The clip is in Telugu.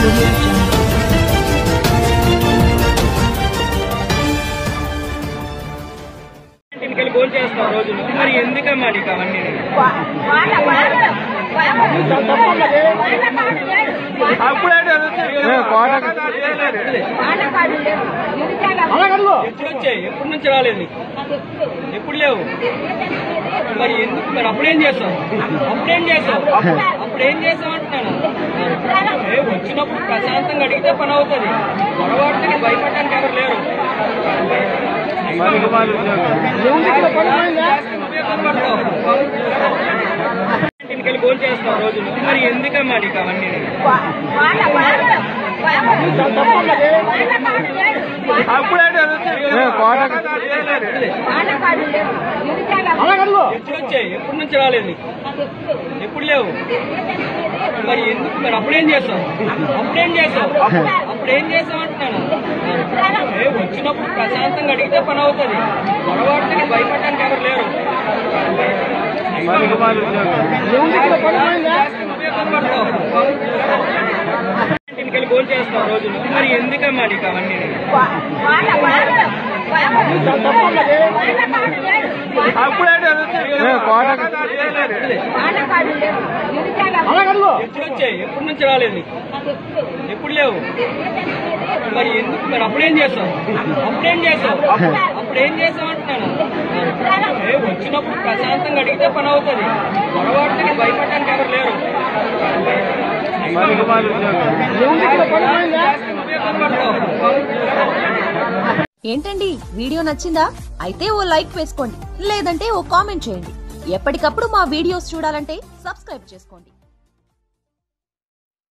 audio jungle. ఇంటికి భోజనం చేస్తాం రోజు మరి ఎందుకమ్మా నీకు అవన్నీ ఎప్పుడు వచ్చాయి ఎప్పటి నుంచి రాలేదు నీకు ఎప్పుడు లేవు మరి ఎందుకు మరి అప్పుడేం చేస్తావు అప్పుడేం చేస్తావు అప్పుడేం చేస్తావు అంటున్నాను ఏ, వచ్చినప్పుడు ప్రశాంతంగా అడిగితే పని అవుతుంది పొరపాటుని భయపడడానికి ఎవరు లేరు నువ్వే కనబడతావు. ఇంటికి వెళ్ళి భోజనం చేస్తాం రోజు మరి ఎందుకమ్మా నీకు అవన్నీ ఎప్పుడు వచ్చాయి ఎప్పటి నుంచి రాలేదు నీకు ఎప్పుడు లేవు మరి ఎందుకు మరి అప్పుడేం చేస్తావు అప్పుడేం చేస్తావు అప్పుడేం చేస్తావు అంటున్నాను ఏ, వచ్చినప్పుడు ప్రశాంతంగా అడిగితే పని అవుతుంది పొరపాటుని భయపడడానికి ఎవరు లేరు నువ్వే కనబడతావు. ఇంటికి వెళ్ళి భోజనం చేస్తాం రోజు మరి ఎందుకమ్మా నీకు అవన్నీ ఎప్పుడు వచ్చాయి ఎప్పటి నుంచి రాలేదు నీకు ఎప్పుడు లేవు మరి ఎందుకు మరి అప్పుడేం చేస్తావు అప్పుడేం చేస్తావు అప్పుడేం చేస్తావు అంటున్నాను ఏ, వచ్చినప్పుడు ప్రశాంతంగా అడిగితే పని అవుతుంది పొరపాటుని భయపడడానికి ఎవరు లేరు నువ్వే కనబడతావు. ఏంటండి వీడియో నచ్చిందా అయితే ఓ లైక్ వేసుకోండి లేదంటే ఓ కామెంట్ చేయండి ఎప్పటికప్పుడు మా వీడియోస్ చూడాలంటే సబ్స్క్రైబ్ చేసుకోండి